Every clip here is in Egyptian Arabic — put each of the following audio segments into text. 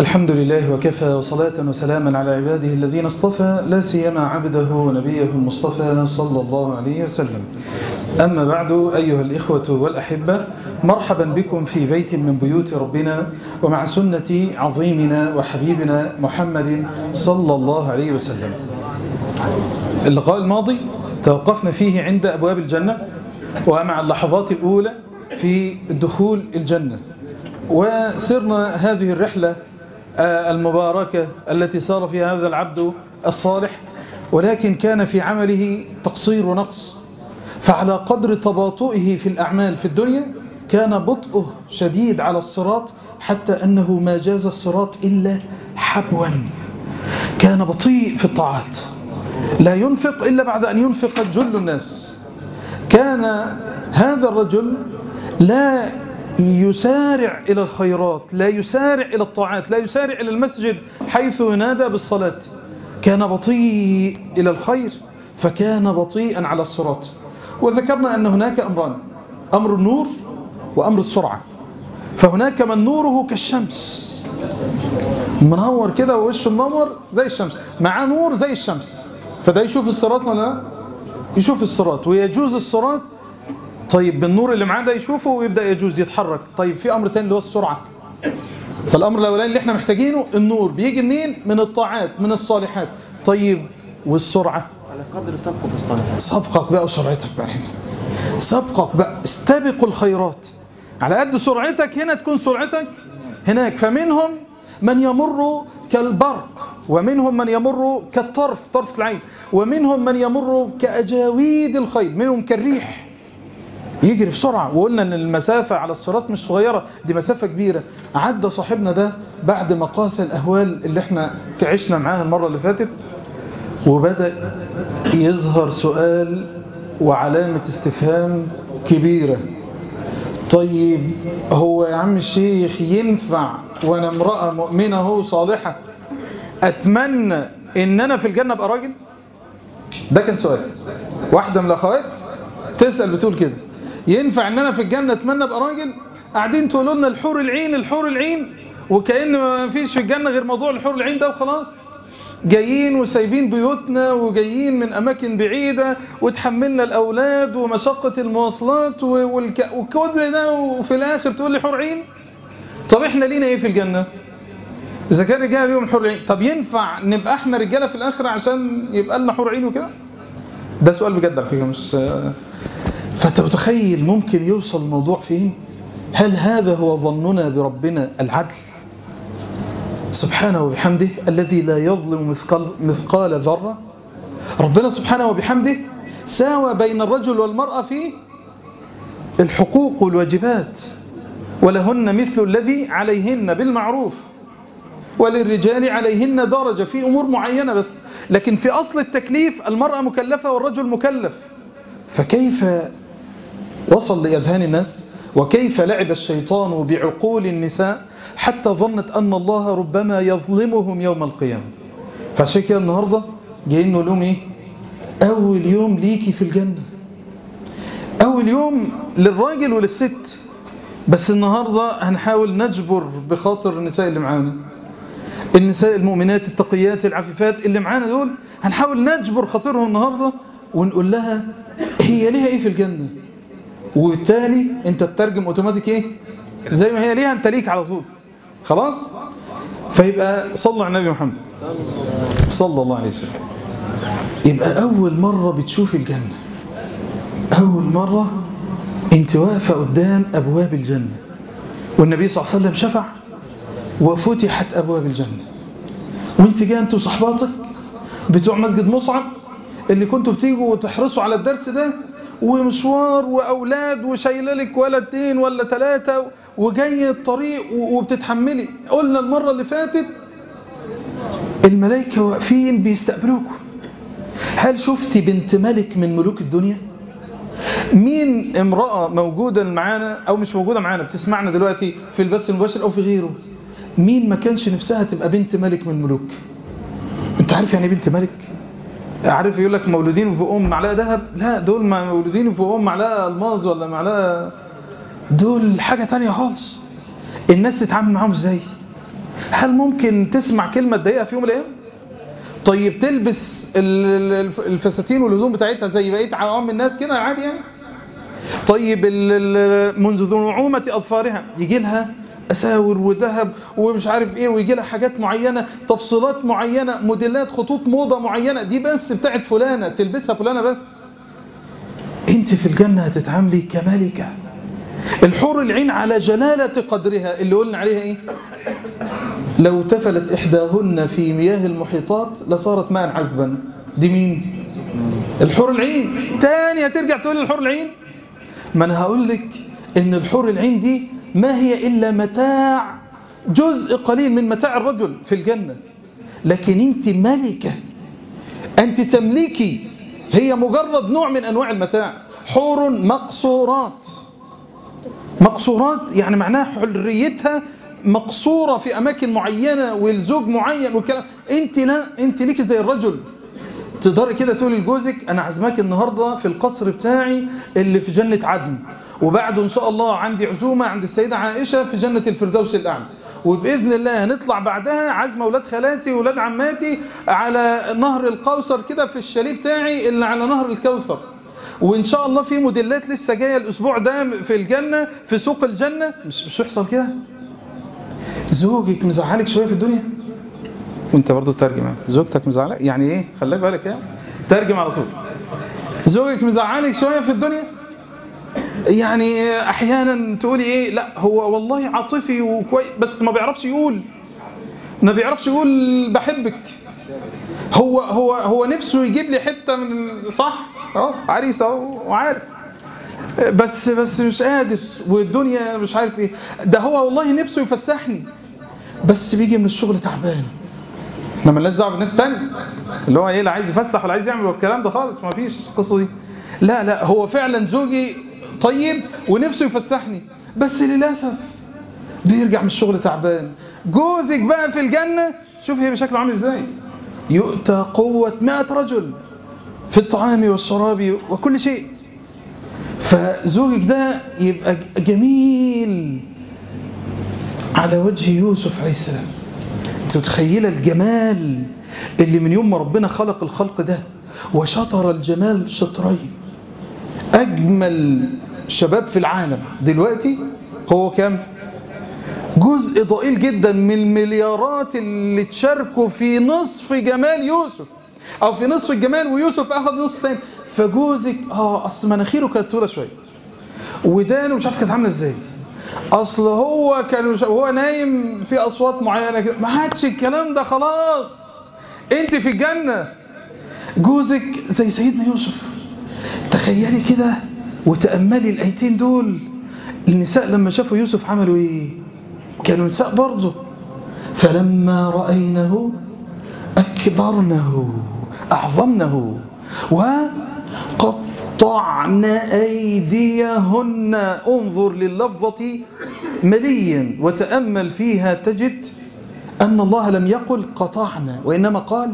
الحمد لله وكفى وصلاة وسلاما على عباده الذين اصطفى لا سيما عبده ونبيه المصطفى صلى الله عليه وسلم أما بعد أيها الإخوة والأحبة مرحبا بكم في بيت من بيوت ربنا ومع سنة عظيمنا وحبيبنا محمد صلى الله عليه وسلم اللقاء الماضي توقفنا فيه عند أبواب الجنة ومع اللحظات الأولى في دخول الجنة وسرنا هذه الرحلة المباركة التي سار فيها هذا العبد الصالح ولكن كان في عمله تقصير ونقص فعلى قدر تباطؤه في الأعمال في الدنيا كان بطئه شديد على الصراط حتى أنه ما جاز الصراط إلا حبوا كان بطيء في الطاعات لا ينفق إلا بعد أن ينفق جل الناس كان هذا الرجل لا يسارع إلى الخيرات لا يسارع إلى الطاعات لا يسارع إلى المسجد حيث ينادى بالصلاة كان بطيء إلى الخير فكان بطيئا على الصراط وذكرنا أن هناك أمران أمر النور وأمر السرعة فهناك من نوره كالشمس منور كده ووشه منور زي الشمس معاه نور زي الشمس فده يشوف الصراط ولا لا يشوف الصراط ويجوز الصراط طيب بالنور اللي معاه ده يشوفه ويبدأ يجوز يتحرك طيب في أمر تاني اللي هو السرعة فالأمر الأولاني اللي احنا محتاجينه النور بيجي منين من الطاعات من الصالحات طيب والسرعة على قدر سبقه في الصالحات سبقك بقى وسرعتك بقى هنا سبقك بقى استبقوا الخيرات على قد سرعتك هنا تكون سرعتك هناك فمنهم من يمر كالبرق ومنهم من يمر كالطرف طرف العين ومنهم من يمر كأجاويد الخيل منهم كالريح يجري بسرعة وقلنا ان المسافة على الصراط مش صغيرة دي مسافة كبيرة عدى صاحبنا ده بعد ما قاس الأهوال اللي احنا عشنا معاها المرة اللي فاتت وبدأ يظهر سؤال وعلامة استفهام كبيرة طيب هو يا عم الشيخ ينفع وانا امرأة مؤمنة صالحة اتمنى ان انا في الجنة ابقى راجل ده كان سؤال واحدة من الاخوات تسأل بتقول كده ينفع ان انا في الجنة اتمنى ابقى راجل قاعدين تقولوا لنا الحور العين الحور العين وكأن ما فيش في الجنة غير موضوع الحور العين ده وخلاص جايين وسايبين بيوتنا وجايين من أماكن بعيدة وتحملنا الأولاد ومشقة المواصلات والك... وكل ده وفي الآخر تقول لي حور عين طب إحنا لينا إيه في الجنة إذا كان رجال اليوم حور عين طب ينفع نبقى إحنا رجالة في الآخرة عشان يبقى لنا حور عين وكده ده سؤال بجد على فكرة مش فأنت متخيل ممكن يوصل الموضوع فين هل هذا هو ظننا بربنا العدل سبحانه وبحمده الذي لا يظلم مثقال, مثقال ذرة ربنا سبحانه وبحمده ساوى بين الرجل والمرأة في الحقوق والواجبات ولهن مثل الذي عليهن بالمعروف وللرجال عليهن درجة في أمور معينة بس لكن في أصل التكليف المرأة مكلفة والرجل مكلف فكيف وصل لأذهان الناس وكيف لعب الشيطان بعقول النساء حتى ظنت أن الله ربما يظلمهم يوم القيامة فعشان كده النهاردة جايين نقول لهم إيه أول يوم ليكي في الجنة أول يوم للراجل وللست بس النهاردة هنحاول نجبر بخاطر النساء اللي معانا النساء المؤمنات التقيات العفيفات اللي معانا دول هنحاول نجبر خاطرهم النهاردة ونقول لها هي ليها إيه في الجنة وبالتالي انت تترجم اوتوماتيك ايه زي ما هي ليها انت ليك على طول خلاص فيبقى صلوا على النبي محمد صلى الله عليه وسلم يبقى اول مرة بتشوف الجنة اول مرة انت واقفة قدام ابواب الجنة والنبي صلى الله عليه وسلم شفع وفتحت ابواب الجنة وانت جاي انت وصحباتك بتوع مسجد مصعب اللي كنتوا بتيجوا وتحرصوا على الدرس ده ومشوار واولاد وشايله لك ولا اتنين ولا ثلاثه وجاي الطريق وبتتحملي قلنا المره اللي فاتت الملائكه واقفين بيستقبلوكم هل شفتي بنت ملك من ملوك الدنيا مين امراه موجوده معانا او مش موجوده معانا بتسمعنا دلوقتي في البث المباشر او في غيره مين ما كانش نفسها تبقى بنت ملك من ملوك انت عارف يعني بنت ملك عارف يقول لك مولودين في ام معلقه ذهب لا دول مولودين في ام معلقه الماظ ولا معلقه دول حاجه تانية خالص الناس تتعامل معاهم ازاي هل ممكن تسمع كلمة تضايقها في يوم من الأيام؟ طيب تلبس ال- ال- الفساتين والهدوم بتاعتها زي بقية عوام الناس كده عادي يعني طيب ال- ال- منذ نعومة أظفارها يجي لها أساور وذهب ومش عارف إيه ويجي لها حاجات معينة تفصيلات معينة موديلات خطوط موضة معينة دي بس بتاعت فلانة تلبسها فلانة بس أنت في الجنة هتتعاملي كملكة الحور العين على جلالة قدرها اللي قلنا عليها إيه لو تفلت إحداهن في مياه المحيطات لصارت ماء عذبا دي مين الحور العين تاني هترجع تقول لي الحور العين ما انا هقول لك ان الحور العين دي ما هي الا متاع جزء قليل من متاع الرجل في الجنه لكن انت ملكه انت تملكي هي مجرد نوع من انواع المتاع حور مقصورات مقصورات يعني معناها حريتها مقصوره في اماكن معينه والزوج معين والكلام انت لا انت ليكي زي الرجل تقدري كده تقولي لجوزك انا عازماك النهارده في القصر بتاعي اللي في جنه عدن وبعده ان شاء الله عندي عزومه عند السيده عائشه في جنه الفردوس الاعلى وباذن الله هنطلع بعدها عازمه اولاد خالاتي واولاد عماتي على نهر القوثر كده في الشاليه بتاعي اللي على نهر الكوثر وان شاء الله في موديلات لسه جايه الاسبوع ده في الجنه في سوق الجنه مش مش يحصل كده زوجك مزعلك شويه في الدنيا وانت برضو ترجم يعني. زوجتك مزعلك يعني ايه خلي بالك يعني ترجم على طول زوجك مزعلك شويه في الدنيا يعني احيانا تقولي ايه لا هو والله عاطفي وكويس بس ما بيعرفش يقول ما بيعرفش يقول بحبك هو هو هو نفسه يجيب لي حته من صح اهو عريس اهو وعارف بس بس مش قادر والدنيا مش عارف ايه ده هو والله نفسه يفسحني بس بيجي من الشغل تعبان احنا مالناش دعوه بالناس تاني اللي هو ايه لا عايز يفسح ولا عايز يعمل الكلام ده خالص ما فيش القصه دي لا لا هو فعلا زوجي طيب ونفسه يفسحني بس للاسف بيرجع من الشغل تعبان جوزك بقى في الجنه شوف هي بشكل عامل ازاي يؤتى قوه 100 رجل في الطعام والشراب وكل شيء فزوجك ده يبقى جميل على وجه يوسف عليه السلام انت متخيله الجمال اللي من يوم ما ربنا خلق الخلق ده وشطر الجمال شطرين اجمل شباب في العالم دلوقتي هو كام جزء ضئيل جدا من المليارات اللي تشاركوا في نصف جمال يوسف او في نصف الجمال ويوسف اخذ نص تاني فجوزك اه اصل مناخيره كانت طويله شويه ودانه مش عارف كانت عامله ازاي اصل هو كان مش وهو نايم في اصوات معينه كده ما عادش الكلام ده خلاص انت في الجنه جوزك زي سيدنا يوسف تخيلي كده وتاملي الايتين دول النساء لما شافوا يوسف عملوا ايه كانوا نساء برضه فلما راينه اكبرنه اعظمنه وقطعن ايديهن انظر لللفظه مليا وتامل فيها تجد ان الله لم يقل قطعنا وانما قال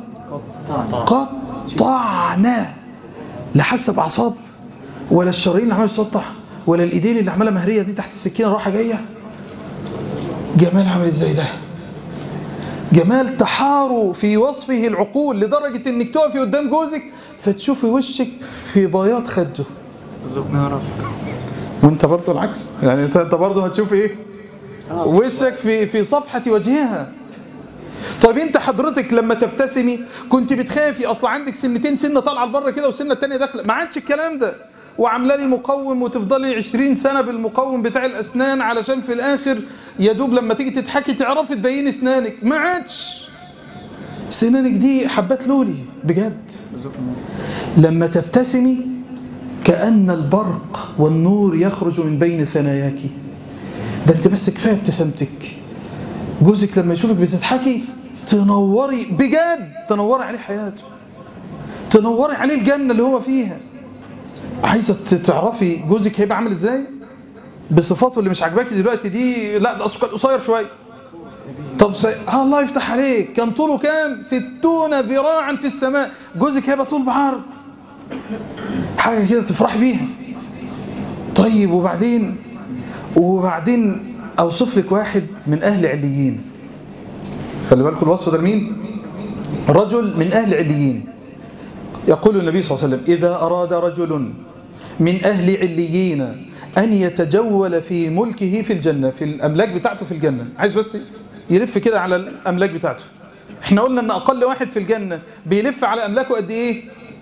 قطعنا لا حس باعصاب ولا الشرايين اللي عماله تقطع ولا الايدين اللي عماله مهريه دي تحت السكينه رايحه جايه جمال عامل ازاي ده جمال تحاروا في وصفه العقول لدرجه انك تقفي قدام جوزك فتشوفي وشك في بياض خده رزقنا يا رب وانت برضه العكس يعني انت انت برضه هتشوف ايه وشك في في صفحه وجهها طيب انت حضرتك لما تبتسمي كنت بتخافي اصل عندك سنتين سنه طالعه لبره كده والسنه الثانيه داخله ما عادش الكلام ده وعامله لي مقوم وتفضلي 20 سنه بالمقوم بتاع الاسنان علشان في الاخر يا دوب لما تيجي تضحكي تعرفي تبيني اسنانك ما عادش سنانك دي حبات لولي بجد لما تبتسمي كأن البرق والنور يخرج من بين ثناياك ده انت بس كفايه ابتسامتك جوزك لما يشوفك بتضحكي تنوري بجد تنوري عليه حياته تنوري عليه الجنه اللي هو فيها عايزه تعرفي جوزك هيبقى عامل ازاي بصفاته اللي مش عاجباكي دلوقتي دي لا ده اصله كان قصير شويه طب سي... آه الله يفتح عليك كان طوله كام ستون ذراعا في السماء جوزك هيبقى طول بعرض حاجه كده تفرحي بيها طيب وبعدين وبعدين اوصف لك واحد من اهل عليين خلي بالكم الوصف ده مين رجل من أهل عليين يقول النبي صلى الله عليه وسلم إذا أراد رجل من أهل عليين أن يتجول في ملكه في الجنة في الأملاك بتاعته في الجنة عايز بس يلف كده على الأملاك بتاعته احنا قلنا أن أقل واحد في الجنة بيلف على أملاكه قد إيه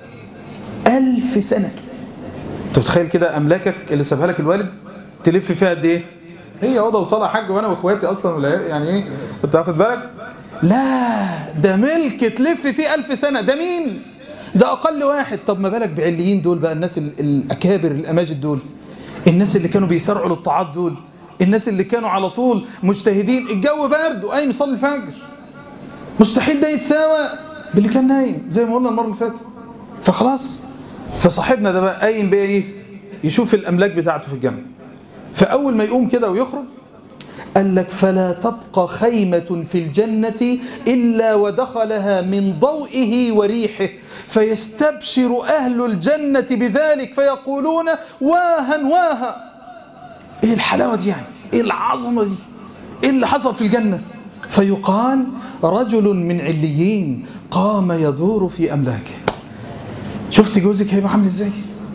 ألف سنة انت متخيل كده أملاكك اللي سابها لك الوالد تلف فيها قد إيه هي اوضه وصاله حاج وانا واخواتي اصلا ولا يعني ايه انت واخد بالك لا ده ملك تلف فيه ألف سنة ده مين ده أقل واحد طب ما بالك بعليين دول بقى الناس ال- الأكابر الأماجد دول الناس اللي كانوا بيسرعوا للطاعات دول الناس اللي كانوا على طول مجتهدين الجو برد وقايم يصلي الفجر مستحيل ده يتساوى باللي كان نايم زي ما قلنا المرة اللي فاتت فخلاص فصاحبنا ده بقى قايم بقى ايه يشوف الأملاك بتاعته في الجنة فأول ما يقوم كده ويخرج قال لك فلا تبقى خيمة في الجنة إلا ودخلها من ضوئه وريحه فيستبشر أهل الجنة بذلك فيقولون واها واها إيه الحلاوة دي يعني إيه العظمة دي إيه اللي حصل في الجنة فيقال رجل من عليين قام يدور في أملاكه شفت جوزك هيبقى عامل إزاي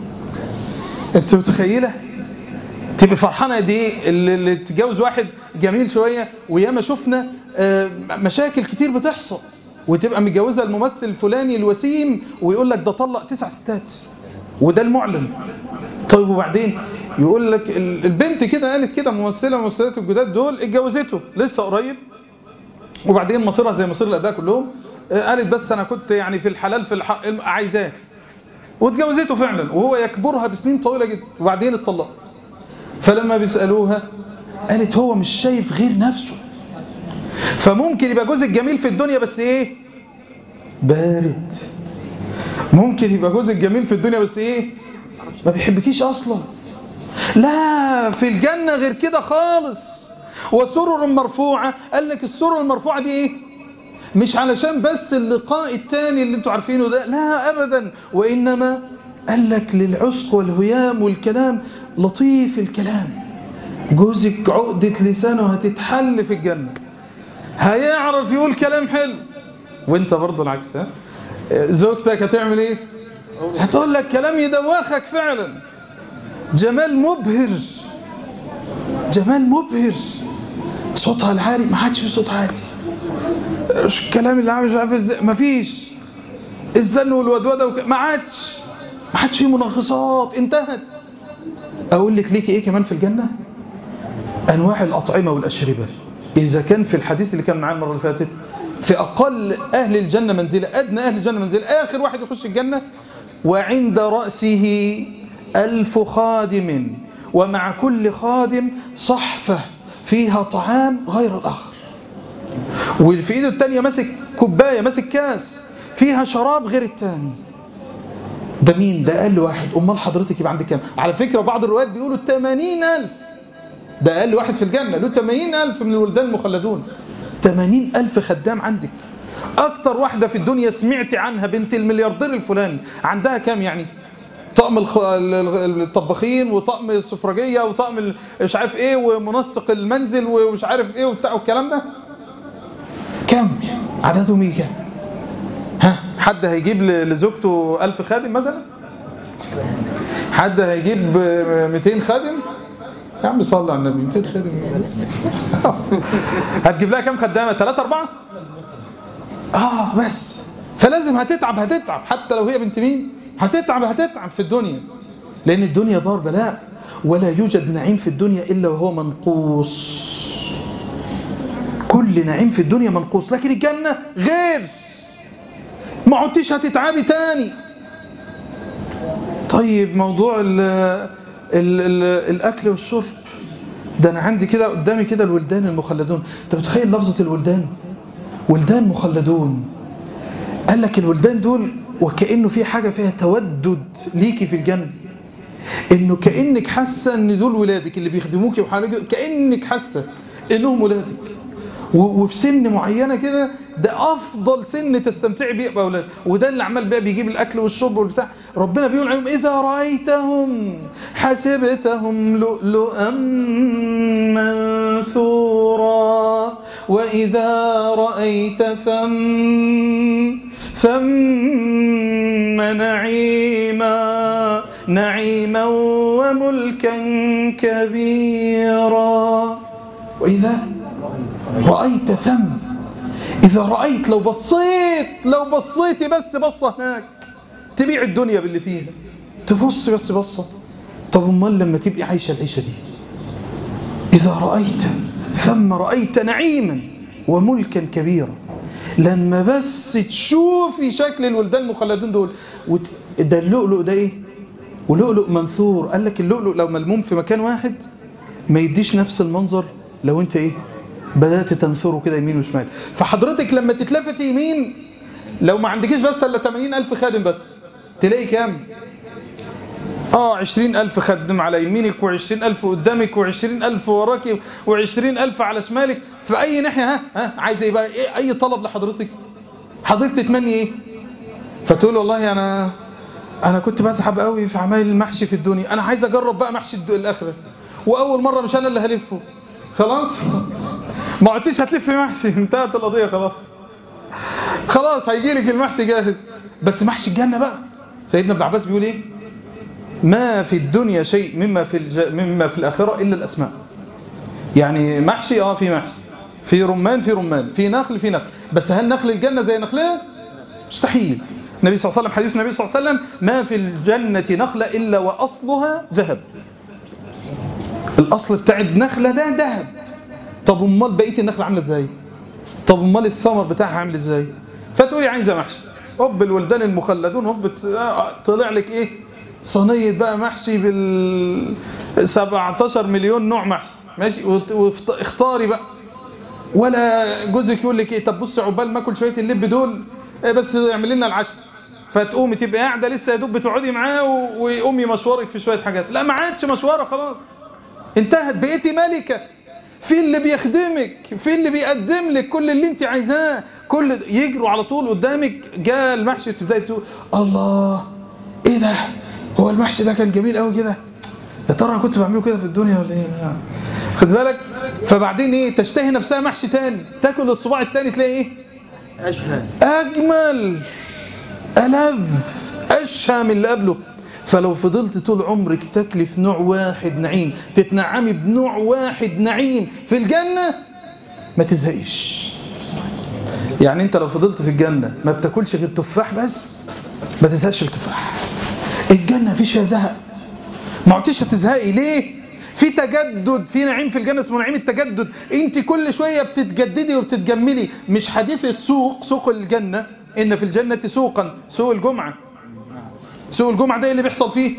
أنت متخيلة تبقى فرحانه قد ايه اللي اللي تتجوز واحد جميل شويه وياما شفنا آه، مشاكل كتير بتحصل وتبقى متجوزه الممثل الفلاني الوسيم ويقول لك ده طلق تسع ستات وده المعلن طيب وبعدين يقول لك ال- البنت كده قالت كده ممثله من الممثلات الجداد دول اتجوزته لسه قريب وبعدين مصيرها زي مصير الاباء كلهم آه، قالت بس انا كنت يعني في الحلال في الحق عايزاه واتجوزته فعلا وهو يكبرها بسنين طويله جدا وبعدين اتطلق فلما بيسألوها قالت هو مش شايف غير نفسه فممكن يبقى جوزك جميل في الدنيا بس ايه بارد ممكن يبقى جوزك جميل في الدنيا بس ايه ما بيحبكيش اصلا لا في الجنة غير كده خالص وسرر مرفوعة قال لك السرر المرفوعة دي ايه مش علشان بس اللقاء التاني اللي انتوا عارفينه ده لا ابدا وانما قال لك للعشق والهيام والكلام لطيف الكلام جوزك عقدة لسانه هتتحل في الجنة هيعرف يقول كلام حلو وانت برضه العكس ها زوجتك هتعمل ايه هتقول لك كلام يدوخك فعلا جمال مبهر جمال مبهر صوتها العالي ما عادش في صوت عالي مش الكلام اللي عامل مش عارف ازاي مفيش الزن والودوده وك... ما عادش ما عادش فيه منغصات انتهت اقول لك ليكي ايه كمان في الجنه انواع الاطعمه والاشربه اذا كان في الحديث اللي كان معانا المره اللي فاتت في اقل اهل الجنه منزله ادنى اهل الجنه منزله اخر واحد يخش الجنه وعند راسه الف خادم ومع كل خادم صحفه فيها طعام غير الاخر واللي في ايده التانية ماسك كوباية ماسك كاس فيها شراب غير التاني ده مين ده اقل واحد امال حضرتك يبقى عندك كام على فكرة بعض الروايات بيقولوا 80000 ده اقل واحد في الجنة له 80000 من الولدان المخلدون 80000 خدام عندك اكتر واحدة في الدنيا سمعتي عنها بنت الملياردير الفلاني عندها كام يعني طقم الخ... ال- ال- الطباخين وطقم السفرجية وطقم ال- مش عارف ايه ومنسق المنزل ومش عارف ايه وبتاع والكلام ده كم عددهم ايه كام ها حد هيجيب ل- لزوجته ألف خادم مثلا حد هيجيب آه، 200 خادم يا عم صلي على النبي 200 خادم هتجيب لها كام خدامه ثلاثة أربعة اه بس فلازم هتتعب هتتعب حتى لو هي بنت مين هتتعب هتتعب في الدنيا لأن الدنيا دار بلاء ولا يوجد نعيم في الدنيا إلا وهو منقوص كل نعيم في الدنيا منقوص لكن الجنة غير ما عدتش هتتعبي تاني طيب موضوع ال ال ال الأكل والشرب ده أنا عندي كده قدامي كده الولدان المخلدون أنت بتخيل لفظة الولدان ولدان مخلدون قال لك الولدان دول وكأنه في حاجة فيها تودد ليكي في الجنة انه كانك حاسه ان دول ولادك اللي بيخدموكي وحواليك كانك حاسه انهم ولادك و- وفي سن معينه كده ده افضل سن تستمتعي بيه باولاد وده اللي عمال بقى بيجيب الاكل والشرب والبتاع ربنا بيقول عليهم اذا رايتهم حسبتهم لؤلؤا منثورا وإذا رأيت ثم ثم نعيما نعيما وملكا كبيرا وإذا رأيت ثم إذا رأيت لو بصيت لو بصيتي بس بصة هناك تبيع الدنيا باللي فيها تبص بس بصة طب امال لما تبقي عايشة العيشة دي إذا رأيت ثم رأيت نعيما وملكا كبيرا لما بس تشوفي شكل الولدان المخلدين دول وت... ده اللؤلؤ ده ايه ولؤلؤ منثور قال لك اللؤلؤ لو ملموم في مكان واحد ما يديش نفس المنظر لو انت ايه بدأت تنثره كده يمين وشمال فحضرتك لما تتلفتي يمين لو ما عندكيش بس الا 80 ألف خادم بس تلاقي كام اه 20 ألف خدم على يمينك و20 ألف قدامك و20 ألف وراك و20 ألف على شمالك في أي ناحية ها ها عايز ايه بقى إيه أي طلب لحضرتك حضرتك تتمني ايه فتقول والله أنا أنا كنت بتعب قوي في عمايل المحشي في الدنيا أنا عايز أجرب بقى محشي الد- الآخرة وأول مرة مش أنا اللي هلفه خلاص ما عدتش هتلف محشي انتهت القضية خلاص خلاص هيجي لك المحشي جاهز بس محشي الجنة بقى سيدنا ابن عباس بيقول ايه ما في الدنيا شيء مما في الج... مما في الآخرة إلا الأسماء يعني محشي اه في محشي في رمان في رمان في نخل في نخل بس هل نخل الجنة زي نخلنا مستحيل النبي صلى الله عليه وسلم حديث النبي صلى الله عليه وسلم ما في الجنة نخلة إلا وأصلها ذهب الأصل بتاع النخلة ده ذهب طب امال بقية النخلة عاملة ازاي طب امال الثمر بتاعها عامل ازاي فتقولي عايزة محشي هوب الولدان المخلدون هوب ت- آه، طلع لك ايه صينية بقى محشي بال 17 مليون نوع محشي ماشي وت- وافت- اختاري بقى ولا جوزك يقول لك ايه طب بص عقبال ما اكل شويه اللب دول إيه بس اعمل لنا العشاء فتقومي تبقى قاعده لسه يا دوب بتقعدي معاه و- ويقوم يمشورك في شويه حاجات لا ما عادش مشوره خلاص انتهت بقيتي ملكه في اللي بيخدمك في اللي بيقدم لك كل اللي انت عايزاه كل يجروا على طول قدامك جاء المحشي تبداي تقول الله ايه ده هو المحشي ده كان جميل قوي كده يا ترى انا كنت بعمله كده في الدنيا ولا ايه خد بالك فبعدين ايه تشتهي نفسها محشي تاني تاكل الصباع التاني تلاقي ايه أشهى اجمل الذ اشهى من اللي قبله فلو فضلت طول عمرك تاكلي في نوع واحد نعيم تتنعمي بنوع واحد نعيم في الجنه ما تزهقيش يعني انت لو فضلت في الجنه ما بتاكلش غير تفاح بس ما تزهقش التفاح الجنه مفيش فيها زهق ما عدتش هتزهقي ليه في تجدد في نعيم في الجنه اسمه نعيم التجدد انت كل شويه بتتجددي وبتتجملي مش حديث السوق سوق الجنه ان في الجنه سوقا سوق الجمعه سوق الجمعه ده إيه اللي بيحصل فيه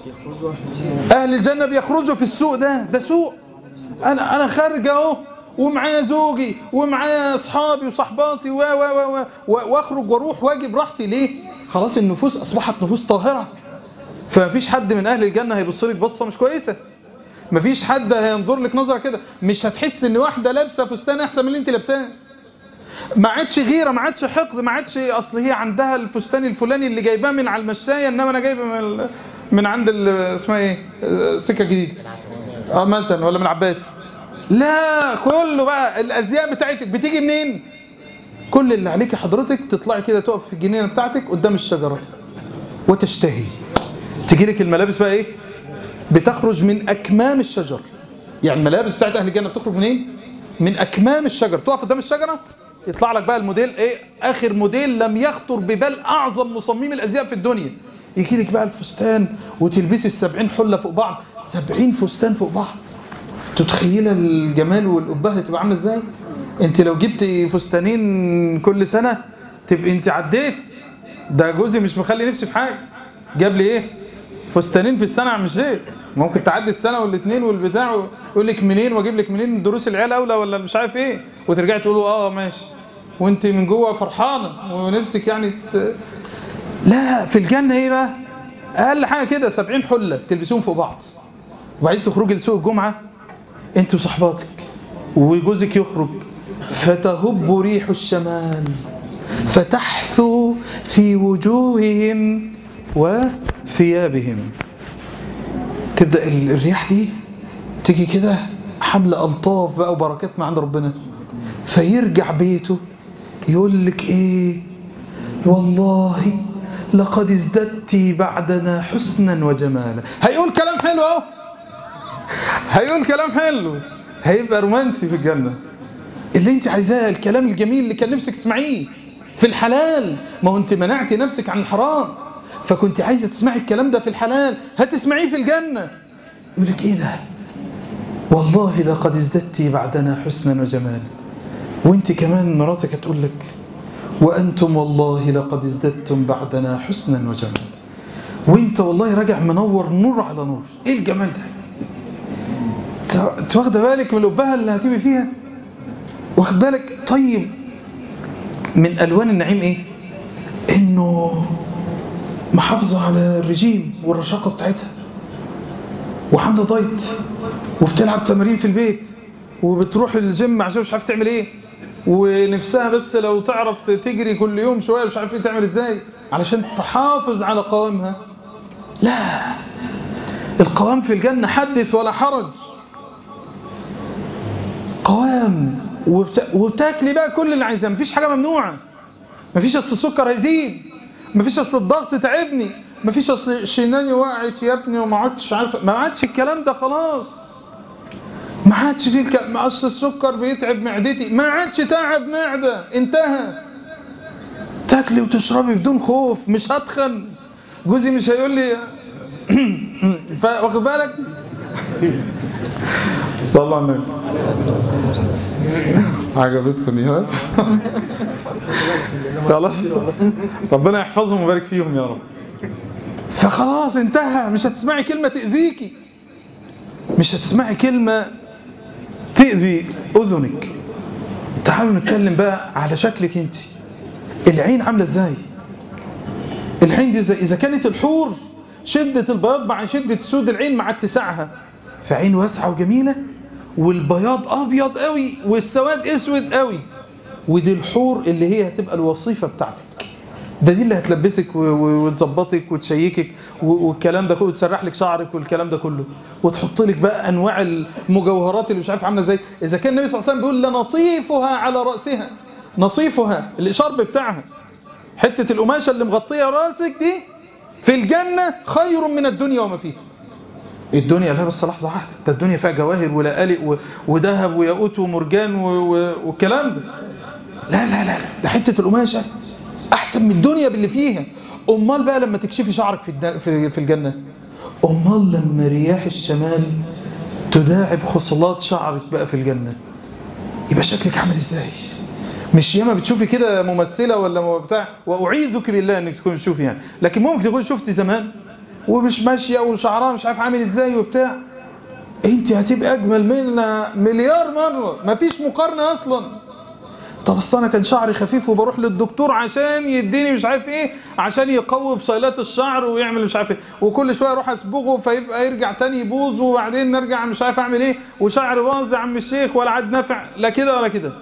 اهل الجنه بيخرجوا في السوق ده ده سوق انا انا خارج اهو ومعايا زوجي ومعايا اصحابي وصحباتي و و و و- واخرج واروح واجي براحتي ليه خلاص النفوس اصبحت نفوس طاهره فمفيش حد من اهل الجنه هيبص لك بصه مش كويسه مفيش حد هينظر لك نظره كده مش هتحس ان واحده لابسه فستان احسن من اللي انت لابساه ما عادش غيره ما عادش حقد ما عادش اصل هي عندها الفستان الفلاني اللي جايباه من على المشايه انما انا جايبه من ال- من عند ال- اسمها ايه السكه الجديده اه مثلا ولا من عباس لا كله بقى الازياء بتاعتك بتيجي منين كل اللي عليك حضرتك تطلعي كده تقف في الجنينه بتاعتك قدام الشجره وتشتهي تجي لك الملابس بقى ايه بتخرج من اكمام الشجر يعني الملابس بتاعت اهل الجنه بتخرج منين من اكمام الشجر تقف قدام الشجره يطلع لك بقى الموديل ايه اخر موديل لم يخطر ببال اعظم مصممي الازياء في الدنيا يجي لك بقى الفستان وتلبسي السبعين حله فوق بعض سبعين فستان فوق بعض تتخيل الجمال والقبه هتبقى عامله ازاي انت لو جبتي فستانين كل سنه تبقي انت عديت ده جوزي مش مخلي نفسي في حاجه جاب لي ايه فستانين في السنه مش ايه ممكن تعدي السنه والاثنين والبتاع ويقول لك منين واجيب لك منين دروس العيال اولى ولا مش عارف ايه وترجعي تقولوا اه ماشي وانت من جوه فرحانه ونفسك يعني ت... لا في الجنه ايه بقى اقل حاجه كده 70 حله تلبسوهم فوق بعض وبعدين تخرجي لسوق الجمعه انت وصحباتك وجوزك يخرج فتهب ريح الشمال فتحثو في وجوههم وثيابهم تبدأ ال- الرياح دي تيجي كده حملة ألطاف بقى وبركات من عند ربنا فيرجع بيته يقول لك ايه والله لقد ازددت بعدنا حسنا وجمالا هيقول كلام حلو اهو هيقول كلام حلو هيبقى رومانسي في الجنة اللي انت عايزاه الكلام الجميل اللي كان نفسك تسمعيه في الحلال ما هو انت منعتي نفسك عن الحرام فكنت عايزة تسمعي الكلام ده في الحلال هتسمعيه في الجنة يقول لك ايه ده والله لقد ازددت بعدنا حسنا وجمالا وانت كمان مراتك هتقول لك وانتم والله لقد ازددتم بعدنا حسنا وجمالا وانت والله راجع منور نور على نور ايه الجمال ده انت واخده بالك من الابهه اللي هتبقي فيها واخد بالك طيب من الوان النعيم ايه انه محافظه على الرجيم والرشاقه بتاعتها وعامله دايت وبتلعب تمارين في البيت وبتروح الجيم عشان مش عارف تعمل ايه ونفسها بس لو تعرف تجري كل يوم شويه مش عارف ايه تعمل ازاي علشان تحافظ على قوامها لا القوام في الجنه حدث ولا حرج قوام وبت... وبتاكلي بقى كل اللي عايزاه مفيش حاجه ممنوعه مفيش اصل السكر هيزيد مفيش اصل الضغط تعبني مفيش اصل شيناني وقعت يا ابني وما عدتش عارفه ما عادش الكلام ده خلاص ما عادش فيه الك... ما اصل السكر بيتعب معدتي ما عادش تعب معده انتهى تاكلي وتشربي بدون خوف مش هتخن جوزي مش هيقول لي واخد بالك صلى على النبي عجبتكم دي ها خلاص ربنا يحفظهم ويبارك فيهم يا رب فخلاص انتهى مش هتسمعي كلمة تأذيكي مش هتسمعي كلمة تأذي أذنك تعالوا نتكلم بقى على شكلك انت العين عاملة ازاي العين دي ازاي اذا كانت الحور شدة البياض مع شدة سود العين مع اتساعها فعين واسعة وجميلة والبياض ابيض قوي والسواد اسود قوي ودي الحور اللي هي هتبقى الوظيفة بتاعتك ده دي اللي هتلبسك وتظبطك وتشيكك والكلام ده كله وتسرح لك شعرك والكلام ده كله وتحط لك بقى انواع المجوهرات اللي مش عارف عامله ازاي اذا كان النبي صلى الله عليه وسلم بيقول لنصيفها على راسها نصيفها الاشارب بتاعها حته القماشه اللي مغطيه راسك دي في الجنه خير من الدنيا وما فيها الدنيا لا بس لحظه واحده ده الدنيا فيها جواهر ولآلئ وذهب وياقوت ومرجان والكلام ده لا لا لا ده حته القماشه احسن من الدنيا باللي فيها امال بقى لما تكشفي شعرك في في في الجنه امال لما رياح الشمال تداعب خصلات شعرك بقى في الجنه يبقى شكلك عامل ازاي مش ياما بتشوفي كده ممثله ولا بتاع واعيذك بالله انك تكون تشوفي يعني لكن ممكن تكون شفتي زمان ومش ماشيه وشعرها مش عارف عامل ازاي وبتاع انت هتبقى اجمل منها مليار مره مفيش مقارنه اصلا طب اصل انا كان شعري خفيف وبروح للدكتور عشان يديني مش عارف ايه عشان يقوي بصيلات الشعر ويعمل مش عارف ايه وكل شويه اروح اصبغه فيبقى يرجع تاني يبوظ وبعدين نرجع مش عارف اعمل ايه وشعري باظ يا عم الشيخ ولا عاد نافع لا كده ولا كده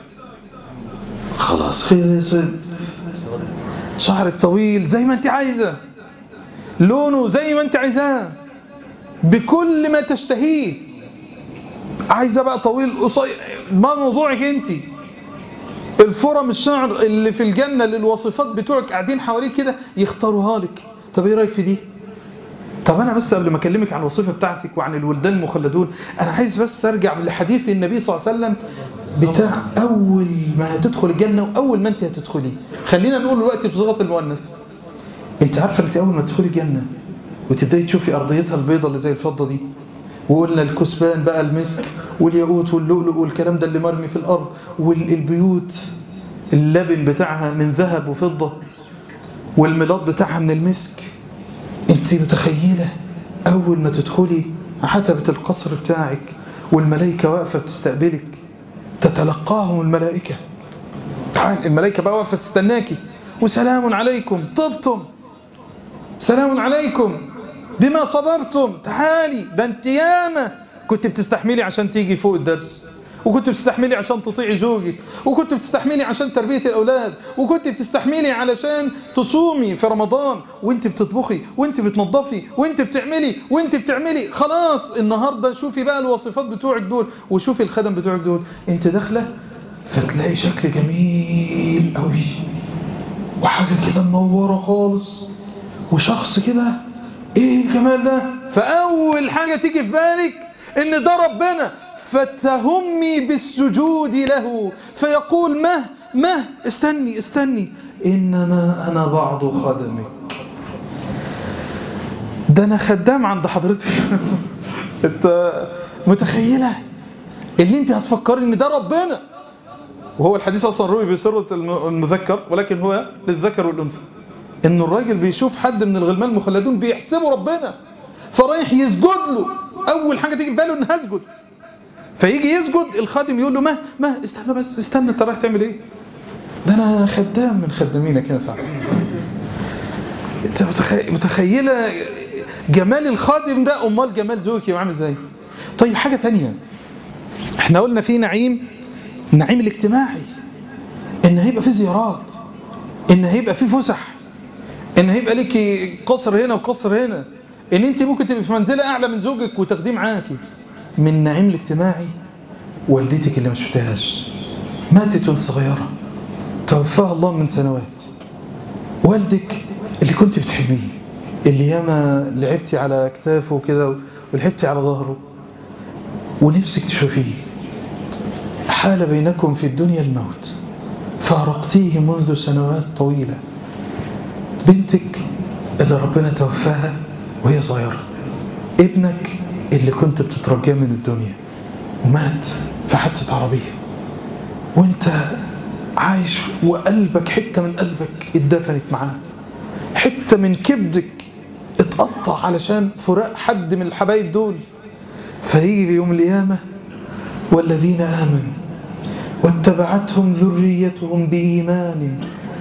خلاص خلصت شعرك طويل زي ما انت عايزه لونه زي ما انت عايزاه بكل ما تشتهيه عايزه بقى طويل قصير ما موضوعك انت الفرم الشعر اللي في الجنة اللي الوصفات بتوعك قاعدين حواليك كده يختاروها لك طب ايه رايك في دي طب انا بس قبل ما اكلمك عن الوصفه بتاعتك وعن الولدان المخلدون انا عايز بس ارجع لحديث النبي صلى الله عليه وسلم بتاع اول ما هتدخل الجنه واول ما انت هتدخلي خلينا نقول دلوقتي بصيغه المؤنث انت عارفه انت اول ما تدخلي الجنه وتبداي تشوفي ارضيتها البيضاء اللي زي الفضه دي وقلنا الكثبان بقى المسك والياقوت واللؤلؤ والكلام ده اللي مرمي في الارض والبيوت اللبن بتاعها من ذهب وفضه والملاط بتاعها من المسك انت متخيله اول ما تدخلي عتبه القصر بتاعك والملائكه واقفه بتستقبلك تتلقاهم الملائكه تعال الملائكه بقى واقفه تستناكي وسلام عليكم طبتم سلام عليكم بما صبرتم تعالي ده انت ياما كنت بتستحملي عشان تيجي فوق الدرس وكنت بتستحملي عشان تطيعي زوجك وكنت بتستحملي عشان تربية الأولاد وكنت بتستحملي علشان تصومي في رمضان وانت بتطبخي وانت بتنظفي وانت بتعملي وانت بتعملي خلاص النهاردة شوفي بقى الوصفات بتوعك دول وشوفي الخدم بتوعك دول انت داخلة فتلاقي شكل جميل قوي وحاجة كده منورة خالص وشخص كده ايه الجمال ده فأول حاجة تيجي في بالك ان ده ربنا فتهمي بالسجود له فيقول مه مه استني استني إنما أنا بعض خدمك ده أنا خدام عند حضرتك أنت متخيلة اللي أنت هتفكري إن ده ربنا وهو الحديث أصلا روي بصيغة المذكر ولكن هو للذكر والأنثى إن الراجل بيشوف حد من الغلمان المخلدون بيحسبه ربنا فرايح يسجد له أول حاجة تيجي في باله إن هسجد فيجي يسجد الخادم يقول له ما ما استنى بس استنى أنت رايح تعمل إيه؟ ده أنا خدام من خدامينك يا سعد أنت متخي... متخيلة جمال الخادم ده أمال جمال زوجك يبقى عامل إزاي؟ طيب حاجة تانية احنا قلنا في نعيم النعيم الاجتماعي ان هيبقى في زيارات ان هيبقى في فسح ان هيبقى ليكي قصر هنا وقصر هنا ان انت ممكن تبقي في منزله اعلى من زوجك وتاخديه معاكي من النعيم الاجتماعي والدتك اللي ما شفتهاش ماتت وانت صغيره توفاها الله من سنوات والدك اللي كنت بتحبيه اللي ياما لعبتي على اكتافه كده ولعبتي على ظهره ونفسك تشوفيه حال بينكم في الدنيا الموت فارقتيه منذ سنوات طويلة بنتك اللي ربنا توفاها وهي صغيرة ابنك اللي كنت بتترجاه من الدنيا ومات في حادثة عربية وانت عايش وقلبك حتة من قلبك اتدفنت معاه حتة من كبدك اتقطع علشان فراق حد من الحبايب دول فيجي في يوم القيامة والذين آمنوا واتبعتهم ذريتهم بإيمان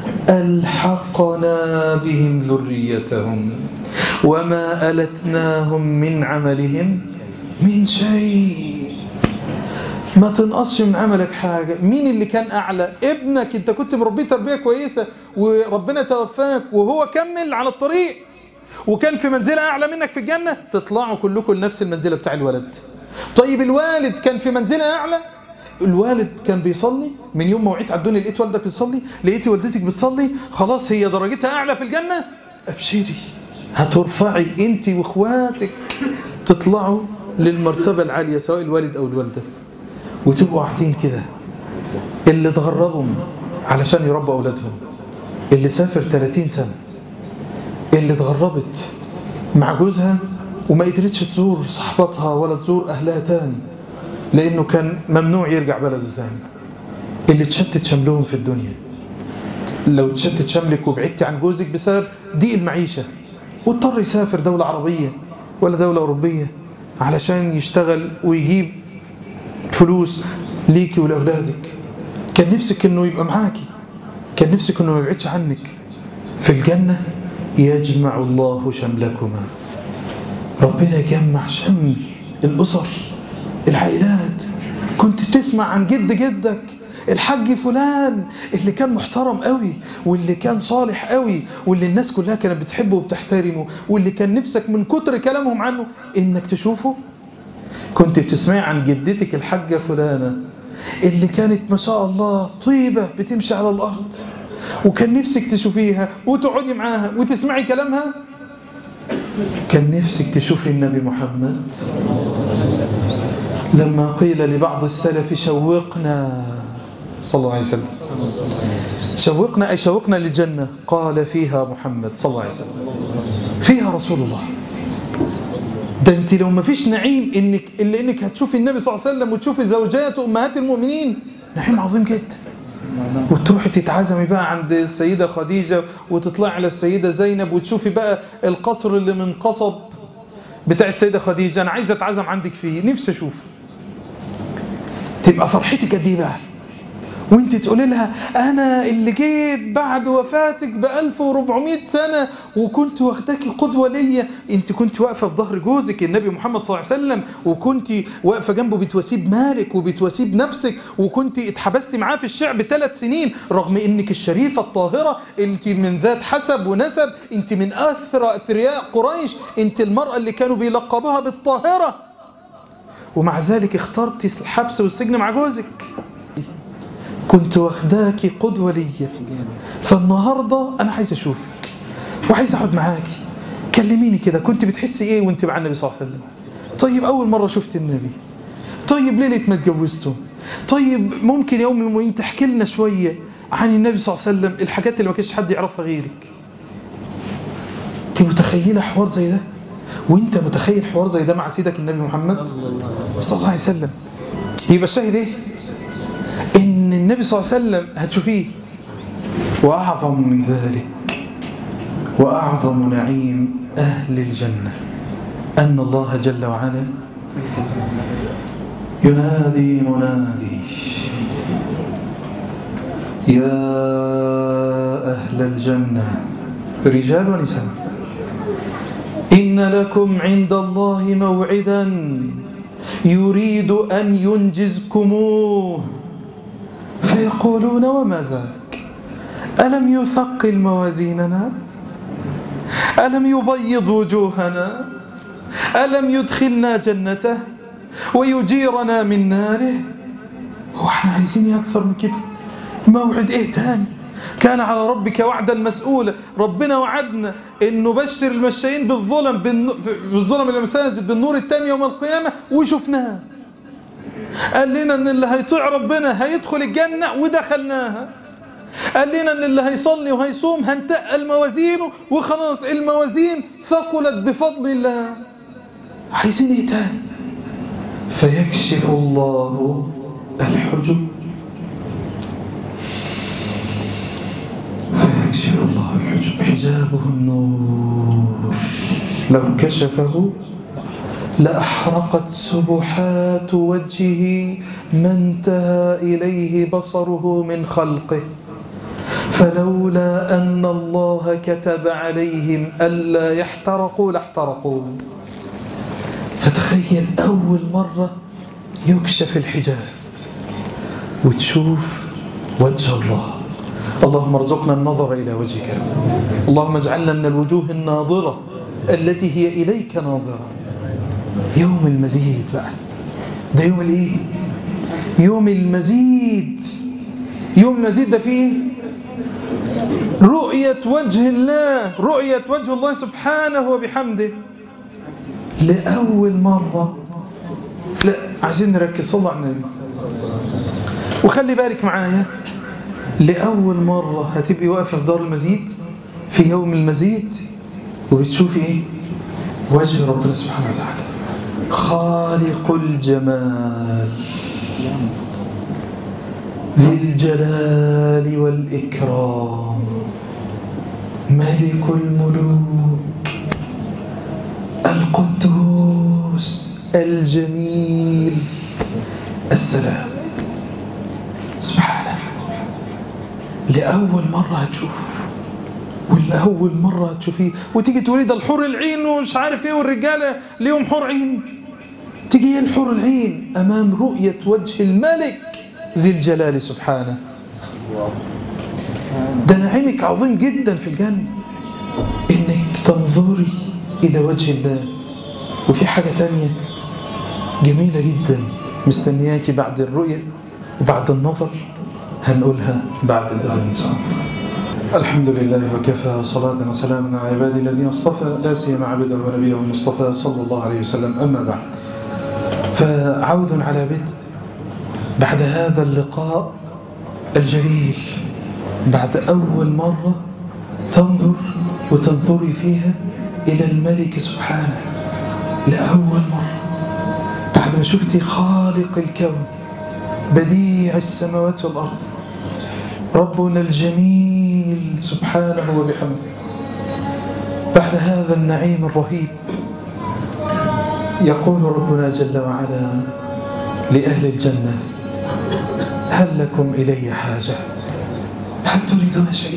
ألحقنا بهم ذريتهم وما ألتناهم من عملهم من شيء ما تنقصش من عملك حاجة مين اللي كان أعلى ابنك انت كنت مربيه تربية كويسة وربنا توفاك وهو كمل على الطريق وكان في منزلة أعلى منك في الجنة تطلعوا كلكم لنفس المنزلة بتاع الولد طيب الوالد كان في منزلة أعلى الوالد كان بيصلي من يوم ما وعيت على الدنيا لقيت والدك بتصلي لقيتي والدتك بتصلي خلاص هي درجتها أعلى في الجنة أبشري هترفعي أنت وإخواتك تطلعوا للمرتبة العالية سواء الوالد أو الوالدة وتبقوا قاعدين كده اللي تغربهم علشان يربوا أولادهم اللي سافر 30 سنة اللي اتغربت مع جوزها وما قدرتش تزور صحباتها ولا تزور أهلها تاني لأنه كان ممنوع يرجع بلده تاني اللي تشتت شملهم في الدنيا لو تشتت شملك وبعدت عن جوزك بسبب ضيق المعيشة واضطر يسافر دولة عربية ولا دولة أوروبية علشان يشتغل ويجيب فلوس ليكي ولأولادك كان نفسك انه يبقى معاكي كان نفسك انه ما يبعدش عنك في الجنة يجمع الله شملكما ربنا يجمع شمل الأسر العائلات كنت بتسمع عن جد جدك الحاج فلان اللي كان محترم قوي واللي كان صالح قوي واللي الناس كلها كانت بتحبه وبتحترمه واللي كان نفسك من كتر كلامهم عنه انك تشوفه كنت بتسمعي عن جدتك الحاجة فلانة اللي كانت ما شاء الله طيبة بتمشي على الأرض وكان نفسك تشوفيها وتقعدي معاها وتسمعي كلامها كان نفسك تشوفي النبي محمد لما قيل لبعض السلف شوقنا صلى الله عليه وسلم شوقنا أي شوقنا للجنة قال فيها محمد صلى الله عليه وسلم فيها رسول الله ده انت لو ما فيش نعيم انك الا انك هتشوفي النبي صلى الله عليه وسلم وتشوفي زوجات امهات المؤمنين نعيم عظيم جدا وتروحي تتعزمي بقى عند السيدة خديجة وتطلعي على السيدة زينب وتشوفي بقى القصر اللي من قصب بتاع السيدة خديجة أنا عايزة أتعزم عندك فيه نفسي أشوف تبقى فرحتك قد إيه بقى وانت تقولي لها انا اللي جيت بعد وفاتك ب 1400 سنه وكنت واخداكي قدوه ليا انت كنت واقفه في ظهر جوزك النبي محمد صلى الله عليه وسلم وكنت واقفه جنبه بتواسيه بمالك وبتواسيه بنفسك وكنت اتحبستي معاه في الشعب ثلاث سنين رغم انك الشريفه الطاهره انت من ذات حسب ونسب انت من اثرى اثرياء قريش انت المراه اللي كانوا بيلقبوها بالطاهره ومع ذلك اخترتي الحبس والسجن مع جوزك كنت واخداكي قدوة ليا فالنهاردة أنا عايز أشوفك وعايز أقعد معاكي كلميني كده كنت بتحسي إيه وأنت مع النبي صلى الله عليه وسلم طيب أول مرة شفت النبي طيب ليلة ما اتجوزتم طيب ممكن يوم من المؤمنين تحكي لنا شوية عن النبي صلى الله عليه وسلم الحاجات اللي ما كانش حد يعرفها غيرك انت متخيلة حوار زي ده وانت متخيل حوار زي ده مع سيدك النبي محمد صلى الله عليه وسلم يبقى الشاهد ايه ان النبي صلى الله عليه وسلم هتشوفيه واعظم من ذلك واعظم نعيم اهل الجنه ان الله جل وعلا ينادي منادي يا أهل الجنة رجال ونساء إن لكم عند الله موعدا يريد أن ينجزكموه فيقولون وما ذاك ألم يثقل موازيننا ألم يبيض وجوهنا ألم يدخلنا جنته ويجيرنا من ناره هو احنا عايزين ايه اكثر من كده موعد ايه تاني كان على ربك وعدا مسؤولا ربنا وعدنا ان نبشر المشايين بالظلم بالن- بالظلم المساجد بالنور التام يوم القيامه وشفناه قال لنا ان اللي هيطيع ربنا هيدخل الجنه ودخلناها قال لنا ان اللي هيصلي وهيصوم هنتقل موازينه وخلاص الموازين ثقلت بفضل الله عايزين ايه تاني فيكشف الله الحجب فيكشف الله الحجب حجابه النور لو كشفه لأحرقت سبحات وجهه ما انتهى إليه بصره من خلقه فلولا أن الله كتب عليهم ألا يحترقوا لاحترقوا فتخيل أول مرة يكشف الحجاب وتشوف وجه الله اللهم ارزقنا النظر إلى وجهك اللهم اجعلنا من الوجوه الناظرة التي هي إليك ناظرة يوم المزيد بقى ده يوم الايه يوم المزيد يوم المزيد ده فيه رؤية وجه الله رؤية وجه الله سبحانه وبحمده لأول مرة لا عايزين نركز صلى على النبي وخلي بالك معايا لأول مرة هتبقي واقفة في دار المزيد في يوم المزيد وبتشوفي ايه وجه ربنا سبحانه وتعالى خالق الجمال ذي الجلال والإكرام ملك الملوك القدوس الجميل السلام سبحانه لأول مرة هتشوفه والأول مرة هتشوفيه وتيجي تقولي ده الحور العين ومش عارف ايه والرجالة ليهم حور عين تيجي هي الحور العين أمام رؤية وجه الملك ذي الجلال سبحانه ده نعيمك عظيم جدا في الجنة إنك تنظري إلى وجه الله وفي حاجة تانية جميلة جدا مستنياكي بعد الرؤية وبعد النظر هنقولها بعد الأذان إن شاء الله الحمد لله وكفى صلاة وسلاما على عبادي الذين اصطفى لا سيما عبده ونبيه المصطفى صلى الله عليه وسلم أما بعد فعود على بدء بعد هذا اللقاء الجليل بعد أول مرة تنظر وتنظري فيها إلى الملك سبحانه لأول مرة بعد ما شفتي خالق الكون بديع السماوات والأرض ربنا الجميل سبحانه وبحمده بعد هذا النعيم الرهيب يقول ربنا جل وعلا لأهل الجنة هل لكم إلي حاجة هل تريدون شيء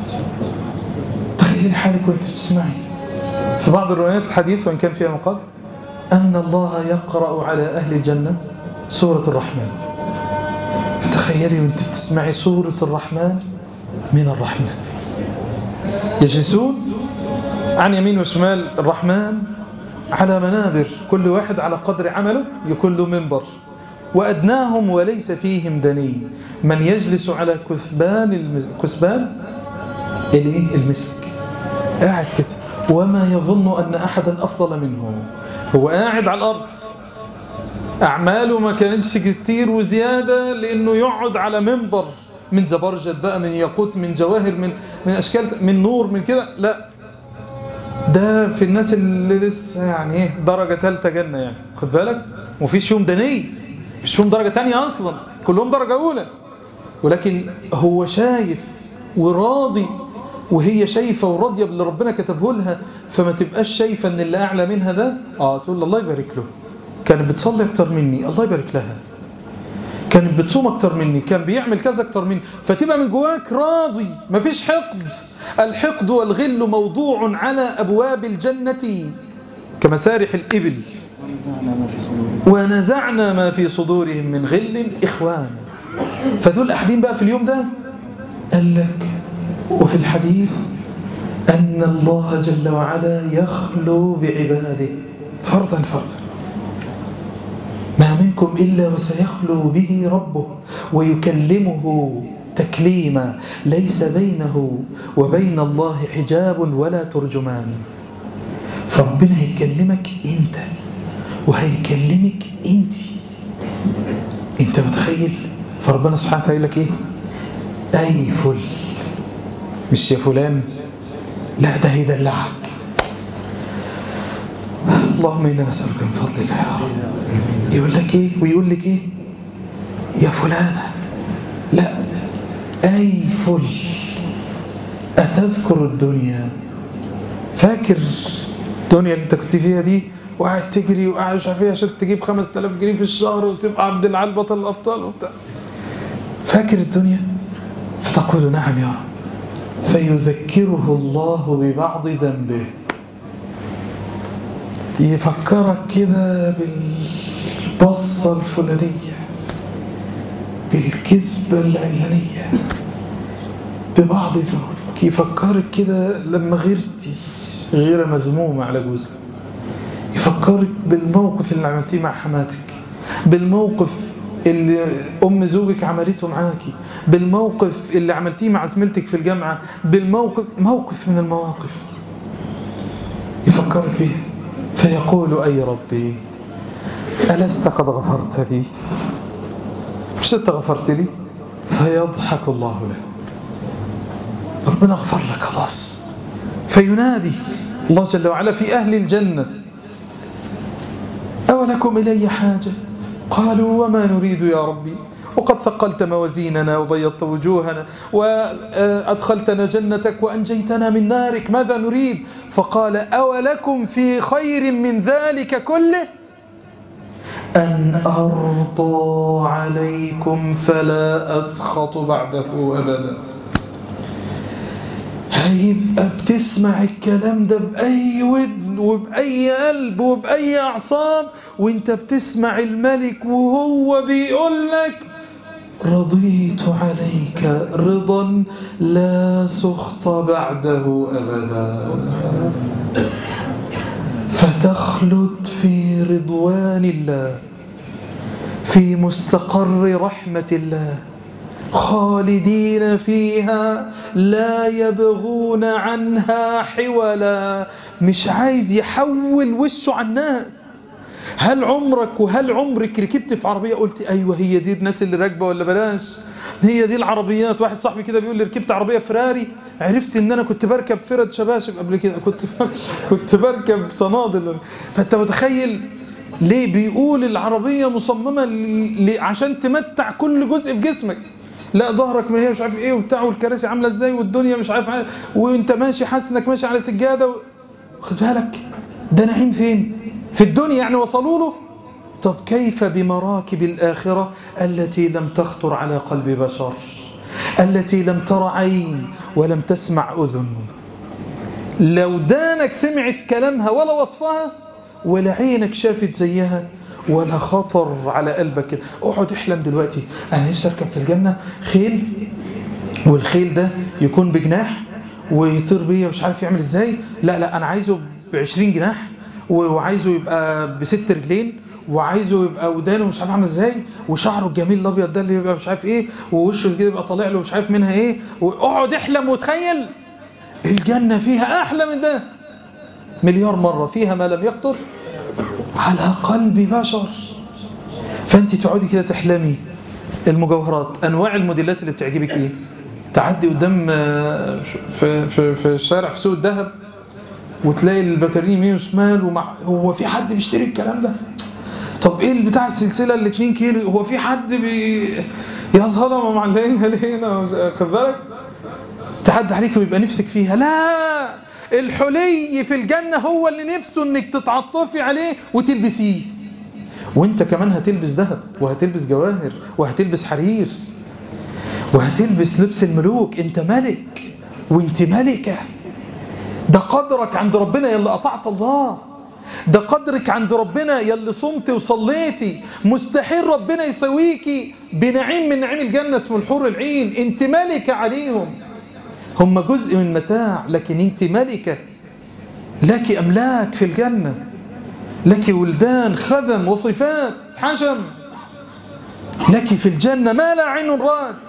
تخيل حالك وانت تسمعي في بعض الروايات الحديث وإن كان فيها مقال أن الله يقرأ على أهل الجنة سورة الرحمن فتخيلي وانت بتسمعي سورة الرحمن من الرحمن يجلسون عن يمين وشمال الرحمن على منابر كل واحد على قدر عمله يكون له منبر وأدناهم وليس فيهم دني من يجلس على كثبان المس... كثبان الايه المسك قاعد كده وما يظن أن أحدا أفضل منه هو قاعد على الأرض أعماله ما كانتش كتير وزيادة لأنه يقعد على منبر من زبرجد بقى من ياقوت من جواهر من من أشكال من نور من كده لا ده في الناس اللي لسه يعني ايه درجة ثالثة جنة يعني خد بالك ومفيش فيهم دني مفيش فيهم درجة تانية أصلا كلهم درجة أولى ولكن هو شايف وراضي وهي شايفة وراضية باللي ربنا كتبه لها فما تبقاش شايفة ان اللي أعلى منها ده اه تقول الله يبارك له كانت بتصلي أكتر مني الله يبارك لها كانت بتصوم أكتر مني كان بيعمل كذا أكتر مني فتبقى من جواك راضي مفيش حقد الحقد والغل موضوع على أبواب الجنة كمسارح الإبل ونزعنا ما في صدورهم ونزعنا ما في صدورهم من غل إخوانا فدول قاعدين بقى في اليوم ده قال لك وفي الحديث أن الله جل وعلا يخلو بعباده فردا فردا ما منكم إلا وسيخلو به ربه ويكلمه تكليما ليس بينه وبين الله حجاب ولا ترجمان فربنا هيكلمك انت وهيكلمك انت انت متخيل فربنا سبحانه وتعالى يقول لك ايه اي فل مش يا فلان لا ده هيدلعك اللهم انا نسالك من فضلك يا رب يقول لك ايه ويقول لك ايه يا فلانه لا اي فل اتذكر الدنيا فاكر الدنيا اللي انت كنت فيها دي وقاعد تجري وقاعد مش عارف ايه عشان تجيب 5000 جنيه في الشهر وتبقى عبد العال بطل الابطال وبتاع فاكر الدنيا فتقول نعم يا رب فيذكره الله ببعض ذنبه يفكرك كده بالبصة الفلانية بالكذبة العلانية ببعض ذنوبك يفكرك كده لما غيرتي غيرة مذمومة على جوزك يفكرك بالموقف اللي عملتيه مع حماتك بالموقف اللي أم زوجك عملته معاكي بالموقف اللي عملتيه مع زميلتك في الجامعة بالموقف موقف من المواقف يفكرك به فيقول أي ربي ألست قد غفرت لي مش أنت غفرت لي فيضحك الله له ربنا غفر لك خلاص فينادي الله جل وعلا في أهل الجنة أولكم إلي حاجة قالوا وما نريد يا ربي وقد ثقلت موازيننا وبيضت وجوهنا وأدخلتنا جنتك وأنجيتنا من نارك ماذا نريد فقال أولكم في خير من ذلك كله أن أرضى عليكم فلا أسخط بعده أبدا هيبقى بتسمع الكلام ده بأي ودن وبأي قلب وبأي أعصاب وانت بتسمع الملك وهو بيقول لك رضيت عليك رضا لا سخط بعده أبدا فتخلد في رضوان الله في مستقر رحمة الله خالدين فيها لا يبغون عنها حولا مش عايز يحول وشه عنها هل عمرك وهل عمرك ركبت في عربية قلت أيوة هي دي الناس اللي راكبة ولا بلاش هي دي العربيات واحد صاحبي كده بيقول لي ركبت عربية فراري عرفت ان انا كنت بركب فرد شباشب قبل كده كنت كنت بركب صنادل فانت متخيل ليه بيقول العربية مصممة ل... عشان تمتع كل جزء في جسمك لا ظهرك ما هي مش عارف ايه وبتاع والكراسي عامله ازاي والدنيا مش عارف عارف وانت ماشي حاسس انك ماشي على سجاده و... خد بالك ده نعيم فين في الدنيا يعني وصلوا له طب كيف بمراكب الآخرة التي لم تخطر على قلب بشر التي لم تر عين ولم تسمع أذن لو دانك سمعت كلامها ولا وصفها ولا عينك شافت زيها ولا خطر على قلبك كده اقعد احلم دلوقتي انا نفسي اركب في الجنه خيل والخيل ده يكون بجناح ويطير بيا مش عارف يعمل ازاي لا لا انا عايزه ب 20 جناح وعايزه يبقى بست رجلين وعايزه يبقى ودانه مش عارف عامل ازاي وشعره الجميل الابيض ده اللي يبقى مش عارف ايه ووشه كده يبقى طالع له مش عارف منها ايه واقعد احلم وتخيل الجنه فيها احلى من ده مليار مره فيها ما لم يخطر على قلب بشر فانت تقعدي كده تحلمي المجوهرات انواع الموديلات اللي بتعجبك ايه تعدي قدام آه، في في في الشارع في سوق الذهب وتلاقي البطاريه يمين وشمال ومع هو في حد بيشتري الكلام ده طب ايه اللي بتاع السلسله ال 2 كيلو هو في حد بي يا ظلمه معلقينها ليه هنا خد بالك تعدي عليك ويبقى نفسك فيها لا الحلي في الجنه هو اللي نفسه انك تتعطفي عليه وتلبسيه وانت كمان هتلبس ذهب وهتلبس جواهر وهتلبس حرير وهتلبس لبس الملوك انت ملك وانت ملكه ده قدرك عند ربنا يلي قطعت الله ده قدرك عند ربنا يلي صمت وصليتي مستحيل ربنا يسويكي بنعيم من نعيم الجنة اسمه الحور العين انت ملكة عليهم هم جزء من متاع لكن انت ملكة لك أملاك في الجنة لك ولدان خدم وصفات حشم لك في الجنة ما لا عين رأت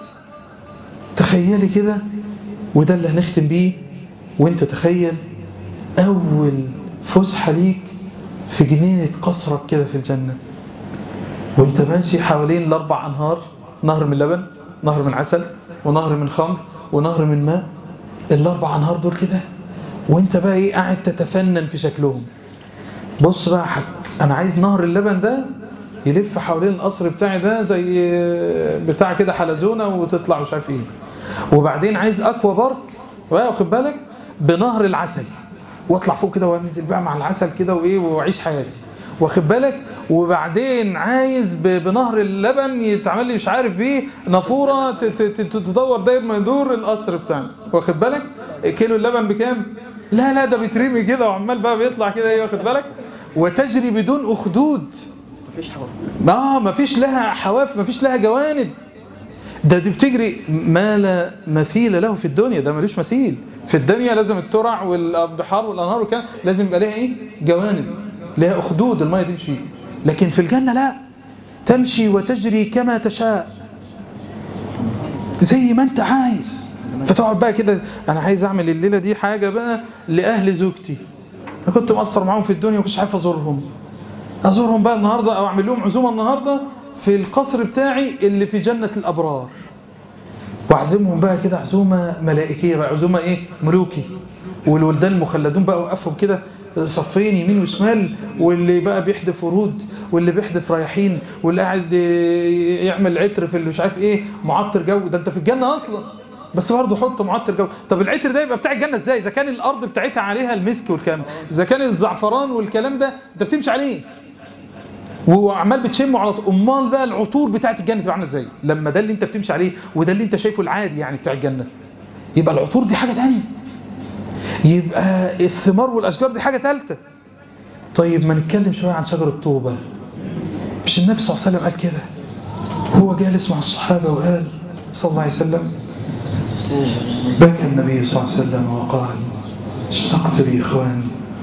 تخيلي كده وده اللي هنختم بيه وانت تخيل أول فسحة ليك في جنينة قصرك كده في الجنة وانت ماشي حوالين الأربع أنهار نهر من لبن نهر من عسل ونهر من خمر ونهر من ماء الأربع أنهار دول كده وانت بقى ايه قاعد تتفنن في شكلهم بص بقى حك أنا عايز نهر اللبن ده يلف حوالين القصر بتاعي ده زي بتاع كده حلزونة وتطلع مش عارف ايه وبعدين عايز أكوا بارك واخد بالك بنهر العسل واطلع فوق كده وانزل بقى مع العسل كده وايه واعيش حياتي واخد بالك وبعدين عايز ب- بنهر اللبن يتعمل لي مش عارف بيه نافوره ت- ت- ت- تدور داير ما يدور القصر بتاعنا واخد بالك كيلو اللبن بكام لا لا ده بيترمي كده وعمال بقى بيطلع كده ايه واخد بالك وتجري بدون اخدود مفيش حوار اه مفيش لها حواف مفيش لها جوانب ده دي بتجري ما لا مثيل له في الدنيا ده ملوش مثيل في الدنيا لازم الترع والبحار والانهار وكان لازم يبقى لها ايه جوانب لها اخدود الميه تمشي فيه لكن في الجنه لا تمشي وتجري كما تشاء زي ما انت عايز فتقعد بقى كده انا عايز اعمل الليله دي حاجه بقى لاهل زوجتي انا كنت مقصر معاهم في الدنيا ومش عارف ازورهم ازورهم بقى النهارده او اعمل لهم عزومه النهارده في القصر بتاعي اللي في جنه الابرار واعزمهم بقى كده عزومه ملائكيه بقى عزومه ايه ملوكي والولدان المخلدون بقى اوقفهم كده صفين يمين وشمال واللي بقى بيحدف ورود واللي بيحدف رياحين واللي قاعد يعمل عطر في اللي مش عارف ايه معطر جو ده انت في الجنه اصلا بس برضه حط معطر جو طب العطر ده يبقى بتاع الجنه ازاي اذا كان الارض بتاعتها عليها المسك والكلام اذا كان الزعفران والكلام ده انت بتمشي عليه وعمال بتشمه على طول امال بقى العطور بتاعت الجنه تبقى عامله ازاي لما ده اللي انت بتمشي عليه وده اللي انت شايفه العادي يعني بتاع الجنه يبقى العطور دي حاجه ثانيه يبقى الثمار والاشجار دي حاجه ثالثه طيب ما نتكلم شويه عن شجر الطوبه مش النبي صلى الله عليه وسلم قال كده هو جالس مع الصحابه وقال صلى الله عليه وسلم بكى النبي صلى الله عليه وسلم وقال اشتقت لاخواني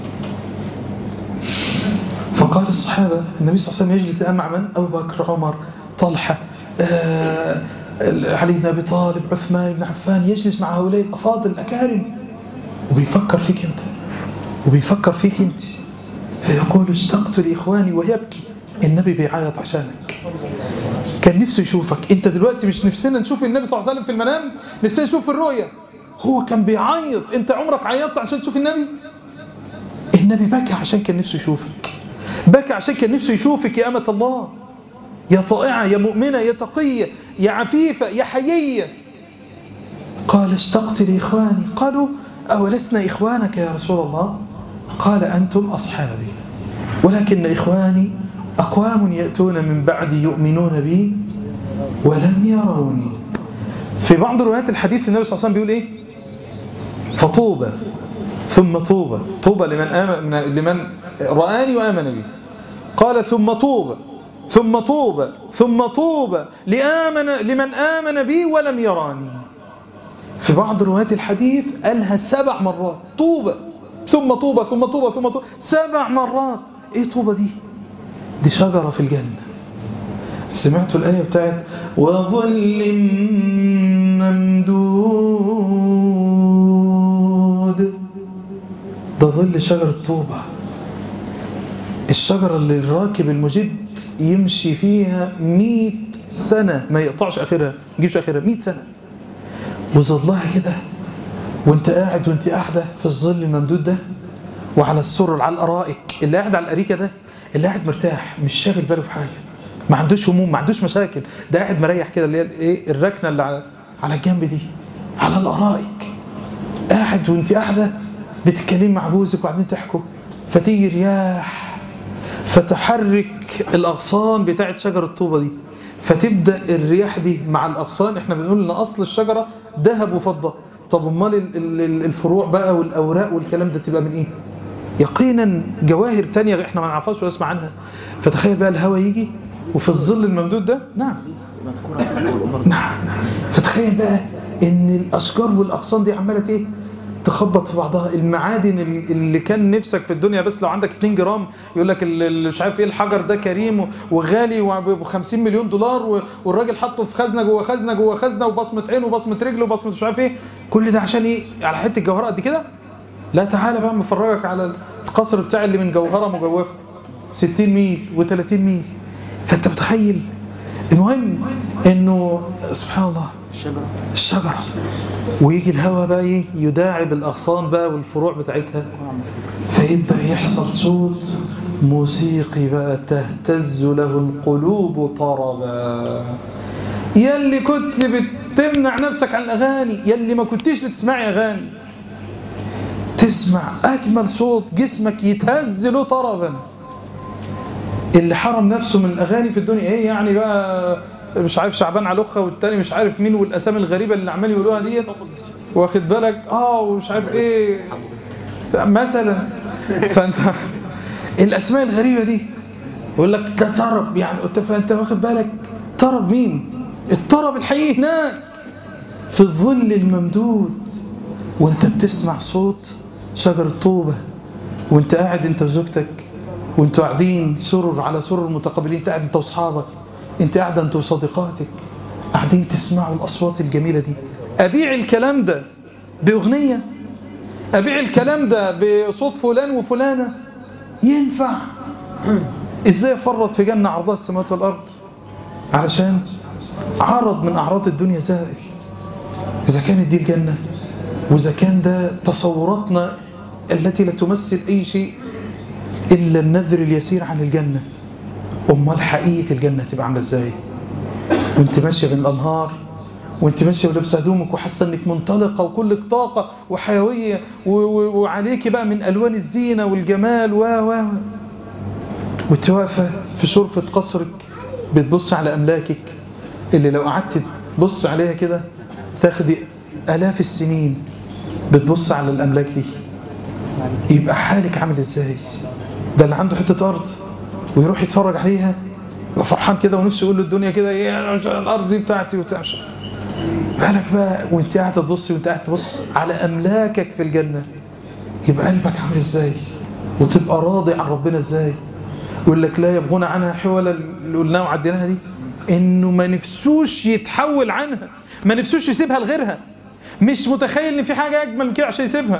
فقال الصحابة النبي صلى الله عليه وسلم يجلس مع من؟ أبو بكر عمر طلحة آه علي بن أبي طالب عثمان بن عفان يجلس مع هؤلاء الأفاضل الأكارم وبيفكر فيك أنت وبيفكر فيك أنت فيقول اشتقت لإخواني ويبكي النبي بيعيط عشانك كان نفسه يشوفك انت دلوقتي مش نفسنا نشوف النبي صلى الله عليه وسلم في المنام نفسنا نشوف في الرؤيا هو كان بيعيط انت عمرك عيطت عشان تشوف النبي النبي بكى عشان كان نفسه يشوفك بكى عشان كان نفسه يشوفك يا أمة الله يا طائعة يا مؤمنة يا تقية يا عفيفة يا حيية قال اشتقت لإخواني قالوا أولسنا إخوانك يا رسول الله قال أنتم أصحابي ولكن إخواني أقوام يأتون من بعدي يؤمنون بي ولم يروني في بعض روايات الحديث النبي صلى الله عليه وسلم بيقول إيه فطوبى ثم طوبى طوبى لمن آمن لمن رآني وآمن بي قال ثم طوبى ثم طوبى ثم طوبى لآمن لمن آمن بي ولم يراني في بعض روايات الحديث قالها سبع مرات طوبى ثم طوبى ثم طوبى ثم طوبى سبع مرات ايه طوبى دي دي شجرة في الجنة سمعتوا الآية بتاعت وظل ممدود ده ظل شجرة طوبة الشجرة اللي الراكب المجد يمشي فيها مئة سنة ما يقطعش آخرها ما يجيبش آخرها مئة سنة وظلها كده وانت قاعد وانت قاعدة في الظل الممدود ده وعلى السرر على الأرائك اللي قاعد على الأريكة ده اللي قاعد مرتاح مش شاغل باله في حاجة ما عندوش هموم ما عندوش مشاكل ده قاعد مريح كده اللي هي ايه الركنة اللي على على الجنب دي على الأرائك قاعد وانت قاعدة بتتكلمي مع جوزك وقاعدين تحكوا فتيجي رياح فتحرك الأغصان بتاعت شجر الطوبة دي فتبدأ الرياح دي مع الأغصان احنا بنقول ان أصل الشجرة ذهب وفضة طب امال ال- ال- الفروع بقى والأوراق والكلام ده تبقى من ايه يقينا جواهر تانية احنا ما نعرفهاش ولا نسمع عنها فتخيل بقى الهواء يجي وفي الظل الممدود ده نعم مذكورة في الأول برضه نعم فتخيل بقى ان الاشجار والاغصان دي عماله ايه تخبط في بعضها المعادن ال- اللي كان نفسك في الدنيا بس لو عندك 2 جرام يقول لك ال- ال- مش عارف ايه الحجر ده كريم و- وغالي وب 50 مليون دولار و- والراجل حاطه في خزنه جوه خزنه جوه خزنه وبصمه عين وبصمه رجل وبصمه مش عارف ايه كل ده عشان ايه على حته جوهره قد كده لا تعالى بقى مفرجك على القصر بتاعي اللي من جوهره مجوفه 60 ميل و30 ميل فانت متخيل المهم انه سبحان الله الشجرة الشجرة ويجي الهواء بقى ايه يداعب الأغصان بقى والفروع بتاعتها فيبدأ يحصل صوت موسيقي بقى تهتز له القلوب طربا يلي كنت بتمنع نفسك عن الأغاني يلي ما كنتش بتسمعي أغاني تسمع أجمل صوت جسمك يتهز له طربا اللي حرم نفسه من الأغاني في الدنيا إيه يعني بقى مش عارف شعبان علوخة والتاني مش عارف مين والأسامي الغريبة اللي عمال يقولوها ديت واخد بالك اه ومش عارف ايه مثلا فانت الاسماء الغريبه دي يقول لك ده طرب يعني انت فانت واخد بالك طرب مين الطرب الحقيقي هناك في الظل الممدود وانت بتسمع صوت شجر الطوبه وانت قاعد انت وزوجتك وانتوا قاعدين سرر على سرر متقابلين انت قاعد انت واصحابك انت قاعده انت وصديقاتك قاعدين تسمعوا الاصوات الجميله دي ابيع الكلام ده باغنيه ابيع الكلام ده بصوت فلان وفلانه ينفع ازاي افرط في جنه عرضها السماوات والارض علشان عرض من اعراض الدنيا زائل اذا كانت دي الجنه واذا كان ده تصوراتنا التي لا تمثل اي شيء الا النذر اليسير عن الجنه امال حقيقه الجنه تبقى عامله ازاي وانت ماشيه بين الانهار وانت ماشيه ولابسه هدومك وحاسه انك منطلقه وكلك طاقه وحيويه و- و- وعليكي بقى من الوان الزينه والجمال و و و وانت واقفه في شرفه قصرك بتبص على املاكك اللي لو قعدت تبص عليها كده تاخدي الاف السنين بتبص على الاملاك دي يبقى حالك عامل ازاي ده اللي عنده حته ارض ويروح يتفرج عليها يبقى فرحان كده ونفسه يقول له الدنيا كده ايه الارض دي بتاعتي وبتاع مش عارف. بالك بقى وانت قاعد تبص وانت قاعد تبص على املاكك في الجنه يبقى قلبك عامل ازاي وتبقى راضي عن ربنا ازاي يقول لك لا يبغون عنها حولا اللي قلناها وعديناها دي انه ما نفسوش يتحول عنها ما نفسوش يسيبها لغيرها مش متخيل ان في حاجه اجمل من كده عشان يسيبها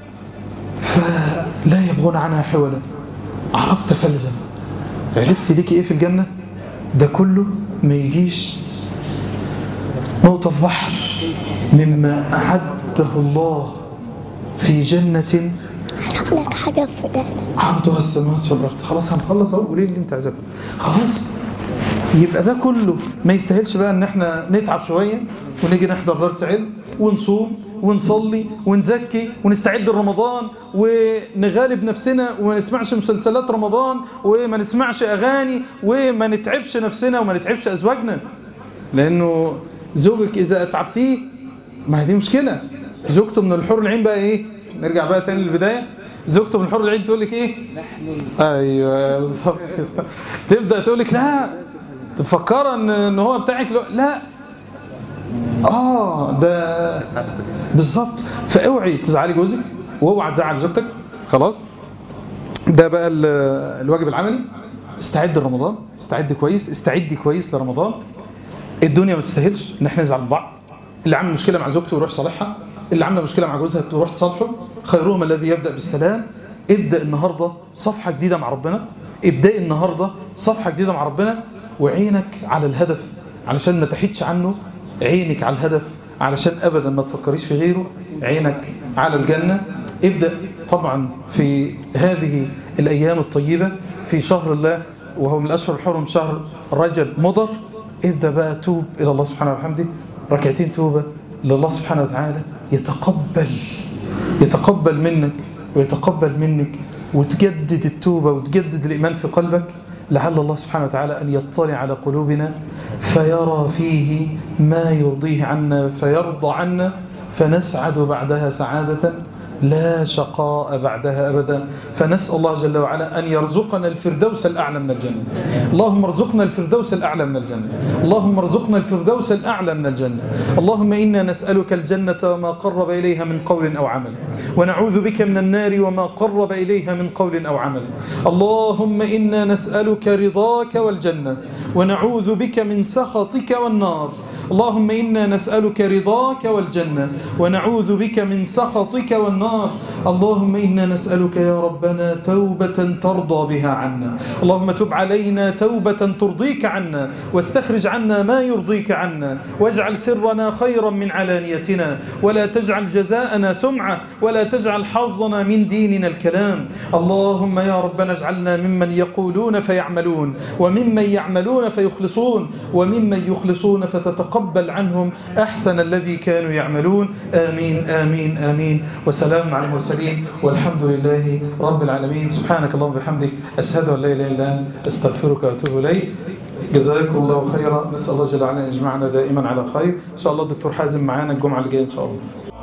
فلا يبغون عنها حولا عرفت فلزم عرفت ليكي ايه في الجنه ده كله ما يجيش نقطة في بحر مما أعده الله في جنة لك حاجة في ده عرضها السماوات والأرض خلاص هنخلص أهو قولي لي اللي أنت عايزاه خلاص يبقى ده كله ما يستاهلش بقى إن إحنا نتعب شوية ونيجي نحضر درس علم ونصوم ونصلي ونزكي ونستعد لرمضان ونغالب نفسنا وما نسمعش مسلسلات رمضان وما نسمعش أغاني وما نتعبش نفسنا وما نتعبش أزواجنا لأنه زوجك إذا أتعبتيه ما هي دي مشكلة زوجته من الحور العين بقى إيه نرجع بقى تاني للبداية زوجته من الحور العين تقول لك إيه ايوه بالظبط كده تبدا تقول لك لا تفكر ان ان هو بتاعك لا, لا اه ده بالظبط فاوعي تزعلي جوزك واوعى تزعل زوجتك خلاص ده بقى ال- الواجب العملي استعد لرمضان استعد كويس استعدي كويس لرمضان الدنيا ما تستاهلش ان احنا نزعل من بعض اللي عامل مشكله مع زوجته يروح صالحها اللي عامله مشكله مع جوزها تروح تصالحه خيرهم الذي يبدا بالسلام ابدا النهارده صفحه جديده مع ربنا ابداي النهارده صفحه جديده مع ربنا وعينك على الهدف علشان ما تحيدش عنه عينك على الهدف علشان ابدا ما تفكريش في غيره عينك على الجنه ابدا طبعا في هذه الايام الطيبه في شهر الله وهو من الاشهر الحرم شهر رجب مضر ابدا بقى توب الى الله سبحانه وبحمده ركعتين توبه لله سبحانه وتعالى يتقبل يتقبل منك ويتقبل منك وتجدد التوبة وتجدد الإيمان في قلبك لعل الله سبحانه وتعالى أن يطلع على قلوبنا فيرى فيه ما يرضيه عنا فيرضى عنا فنسعد بعدها سعادة لا شقاء بعدها أبدا فنسأل الله جل وعلا أن يرزقنا الفردوس الأعلى من الجنة اللهم ارزقنا الفردوس الأعلى من الجنة اللهم ارزقنا الفردوس الأعلى من الجنة اللهم إنا نسألك الجنة وما قرب إليها من قول أو عمل ونعوذ بك من النار وما قرب إليها من قول أو عمل اللهم إنا نسألك رضاك والجنة ونعوذ بك من سخطك والنار اللهم إنا نسألك رضاك والجنة ونعوذ بك من سخطك والنار اللهم إنا نسألك يا ربنا توبة ترضى بها عنا اللهم تب علينا توبة ترضيك عنا واستخرج عنا ما يرضيك عنا واجعل سرنا خيرا من علانيتنا ولا تجعل جزاءنا سمعة ولا تجعل حظنا من ديننا الكلام اللهم يا ربنا اجعلنا ممن يقولون فيعملون وممن يعملون فيخلصون وممن يخلصون فتتقبل عنهم أحسن الذي كانوا يعملون آمين آمين آمين وسلام على المرسلين والحمد لله رب العالمين سبحانك اللهم وبحمدك أشهد أن لا إله إلا أنت أستغفرك وأتوب إليك جزاكم الله خيرا نسأل الله جل وعلا أن يجمعنا دائما على خير إن شاء الله الدكتور حازم معانا الجمعة اللي جاية إن شاء الله